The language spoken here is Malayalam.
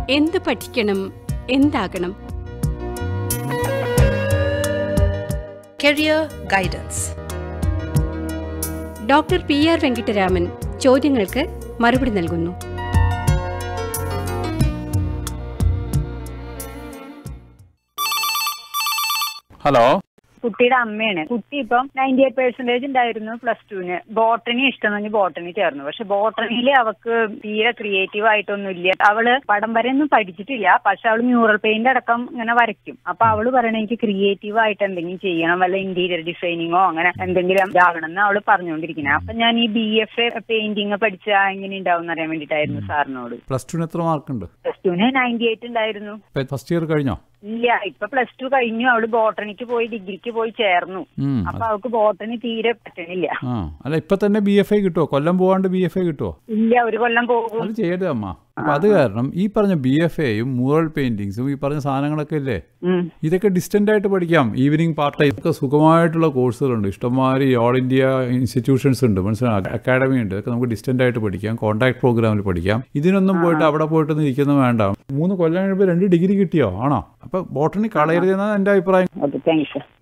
എന്ത് പഠിക്കണം എന്താകണം Career Guidance. Doctor P R Venkittaraman ചോദ്യങ്ങൾക്ക് മറുപടി നൽകുന്നു ഹലോ കുട്ടിയുടെ അമ്മയാണ് കുട്ടി ഇപ്പം നയൻറ്റി എയ്റ്റ് പെർസെന്റേജ് ഉണ്ടായിരുന്നു പ്ലസ് ടുവിന് ബോട്ടണി ഇഷ്ടമെങ്കിൽ ബോട്ടണി ചേർന്നു പക്ഷെ ബോട്ടണിയിൽ അവക്ക് തീരെ ക്രിയേറ്റീവ് ആയിട്ടൊന്നും ഇല്ല അവള് പടം വരെയൊന്നും പഠിച്ചിട്ടില്ല പക്ഷെ അവള് മ്യൂറൽ പെയിന്റ് അടക്കം ഇങ്ങനെ വരയ്ക്കും അപ്പൊ അവള് പറയണ എനിക്ക് ക്രിയേറ്റീവ് ആയിട്ട് എന്തെങ്കിലും ചെയ്യണം വല്ല ഇന്റീരിയർ ഡിസൈനിങ്ങോ അങ്ങനെ എന്തെങ്കിലും ഇതാകണം എന്ന് അവള് പറഞ്ഞുകൊണ്ടിരിക്കുന്നത് അപ്പൊ ഞാൻ ഈ ബി എഫ് എ പെയിന്റിങ് പഠിച്ചാൽ എങ്ങനെ ഉണ്ടാവും അറിയാൻ വേണ്ടിയിട്ടായിരുന്നു സാറിനോട് പ്ലസ് ടുവിന് എത്ര മാർക്കുണ്ട് പ്ലസ് ടുവിന് നയൻറ്റി എയ്റ്റ് ഉണ്ടായിരുന്നു ഫസ്റ്റ് ഇയർ കഴിഞ്ഞോ ഇല്ല ഇപ്പൊ പ്ലസ് ടു കഴിഞ്ഞു അവള് ബോട്ടണിക്ക് പോയി ഡിഗ്രിക്ക് പോയി ചേർന്നു ഉം. അപ്പൊ അവൾക്ക് ബോട്ടണി തീരെ പറ്റണില്ല ആ അല്ല ഇപ്പൊ തന്നെ ബി എഫ് ഐ കിട്ടുമോ കൊല്ലം പോവാണ്ട് ബി എഫ് ഐ കിട്ടുമോ ഇല്ല ഒരു കൊല്ലം പോകും അത് ചെയ്യരുത് അമ്മ അപ്പൊ അത് കാരണം ഈ പറഞ്ഞ ബി എഫ് എയും മൂറൽ പെയിന്റിങ്സും ഈ പറഞ്ഞ സാധനങ്ങളൊക്കെ ഇല്ലേ ഉം. ഇതൊക്കെ ഡിസ്റ്റന്റ് ആയിട്ട് പഠിക്കാം ഈവനിങ് പാർട്ട് ടൈം ഒക്കെ സുഖമായിട്ടുള്ള കോഴ്സുകളുണ്ട് ഇഷ്ടംമാതിരി ഓൾ ഇന്ത്യ ഇൻസ്റ്റിറ്റ്യൂഷൻസ് ഉണ്ട് മനസ്സിലായി അക്കാഡമി ഉണ്ട് ഇതൊക്കെ നമുക്ക് ഡിസ്റ്റന്റ് ആയിട്ട് പഠിക്കാം കോൺടാക്ട് പ്രോഗ്രാമിൽ പഠിക്കാം ഇതിനൊന്നും പോയിട്ട് അവിടെ പോയിട്ടൊന്നും ഇരിക്കുന്നത് വേണ്ട മൂന്ന് കൊല്ലം കഴിയുമ്പോൾ രണ്ട് ഡിഗ്രി കിട്ടിയോ ആണോ അപ്പൊ ബോട്ടണി കളയരുതെന്നാണ് എൻ്റെ അഭിപ്രായം ഓക്കെ താങ്ക് യു സർ